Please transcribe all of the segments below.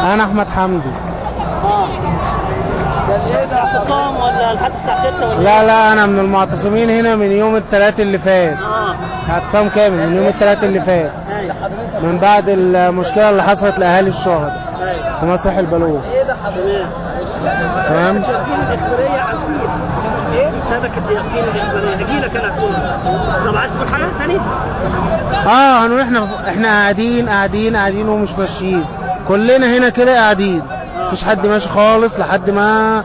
انا احمد حمدي اه كان ايه ده اعتصام ولا لحد الساعه 6 ولا لا لا انا من المعتصمين هنا من يوم الثلاث اللي فات اه اعتصام كامل من يوم الثلاث اللي فات ايوه من بعد المشكله اللي حصلت لاهالي الشهداء ايوه في مسرح البلوغ تمام تمام اليقين الاخباريه على الفيس ايه شبكه اليقين الاخباريه هجي لك انا هتقول طب عايز تقول حاجه ثانيه؟ اه هنقول احنا احنا قاعدين قاعدين قاعدين ومش ماشيين كلنا هنا كده قاعدين مفيش حد ماشي خالص لحد ما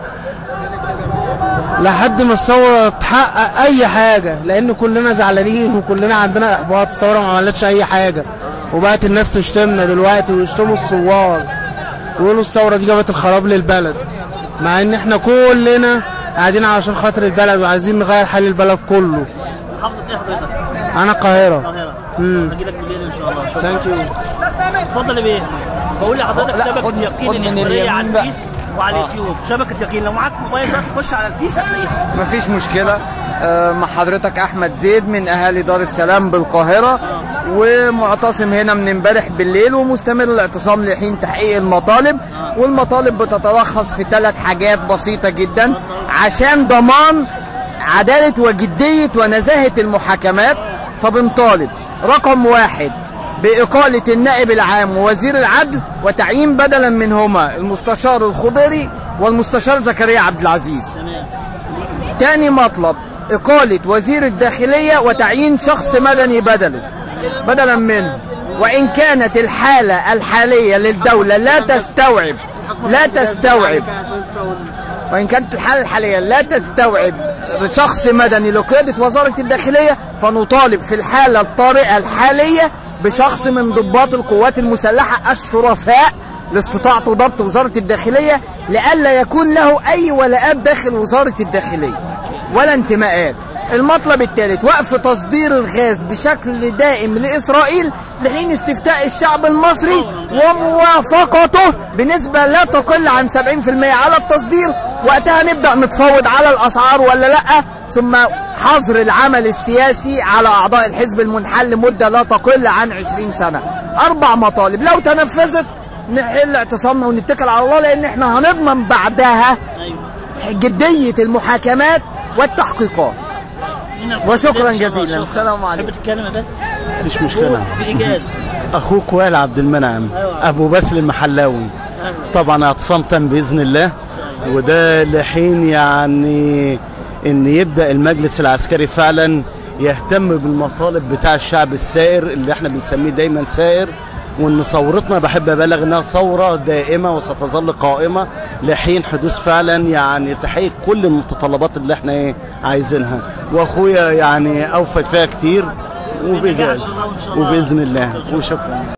لحد ما الثوره تحقق اي حاجه لان كلنا زعلانين وكلنا عندنا احباط الثوره ما عملتش اي حاجه وبقت الناس تشتمنا دلوقتي ويشتموا الثوار ويقولوا الثوره دي جابت الخراب للبلد مع ان احنا كلنا قاعدين علشان خاطر البلد وعايزين نغير حال البلد كله محافظه ايه حضرتك؟ انا القاهره القاهره امم هجي لك بالليل ان شاء الله شكرا ثانك يو اتفضل يا بيه بقول لحضرتك لا، شبكه خد- يقين خد من الاخباريه على اليمين بقى. الفيس وعلى آه. اليوتيوب شبكه يقين لو معاك موبايل بقى تخش على الفيس هتلاقيها مفيش مشكلة آه، مع حضرتك أحمد زيد من أهالي دار السلام بالقاهرة ومعتصم هنا من امبارح بالليل ومستمر الاعتصام لحين تحقيق المطالب والمطالب بتتلخص في ثلاث حاجات بسيطة جدا عشان ضمان عدالة وجدية ونزاهة المحاكمات فبنطالب رقم واحد بإقالة النائب العام ووزير العدل وتعيين بدلا منهما المستشار الخضيري والمستشار زكريا عبد العزيز تمام تاني مطلب إقالة وزير الداخلية وتعيين شخص مدني بدله بدلا منه وإن كانت الحالة الحالية للدولة لا تستوعب لا تستوعب وإن كانت الحالة الحالية لا تستوعب شخص مدني لقيادة وزارة الداخلية فنطالب في الحالة الطارئة الحالية بشخص من ضباط القوات المسلحة الشرفاء لاستطاعة ضبط وزارة الداخلية لئلا يكون له أي ولاءات داخل وزارة الداخلية ولا انتماءات المطلب الثالث وقف تصدير الغاز بشكل دائم لإسرائيل لحين استفتاء الشعب المصري وموافقته بنسبة لا تقل عن 70% على التصدير وقتها نبدأ نتفاوض على الأسعار ولا لأ ثم حظر العمل السياسي على أعضاء الحزب المنحل لمدة لا تقل عن 20 سنة أربع مطالب لو تنفذت نحل اعتصامنا ونتكل على الله لأن احنا هنضمن بعدها ايوه جدية المحاكمات والتحقيقات هنا الخط وشكراً بالليل إن شاء الله. جزيلاً. شكراً. السلام عليكم. تحب تتكلم يا بيه؟ مفيش مشكلة في ايجاز أخوك وائل عبد المنعم أيوة. أبو باسل المحلاوي أيوة. طبعا اعتصام تام بإذن الله وده لحين يعني إن يبدأ المجلس العسكري فعلا يهتم بالمطالب بتاع الشعب السائر اللي احنا بنسميه دايما سائر وان ثورتنا بحب ابلغ انها ثوره دائمه وستظل قائمه لحين حدوث فعلا يعني تحقيق كل المتطلبات اللي احنا ايه عايزينها واخويا يعني اوفت فيها كتير وبإجاز إن شاء الله. وباذن الله وشكرا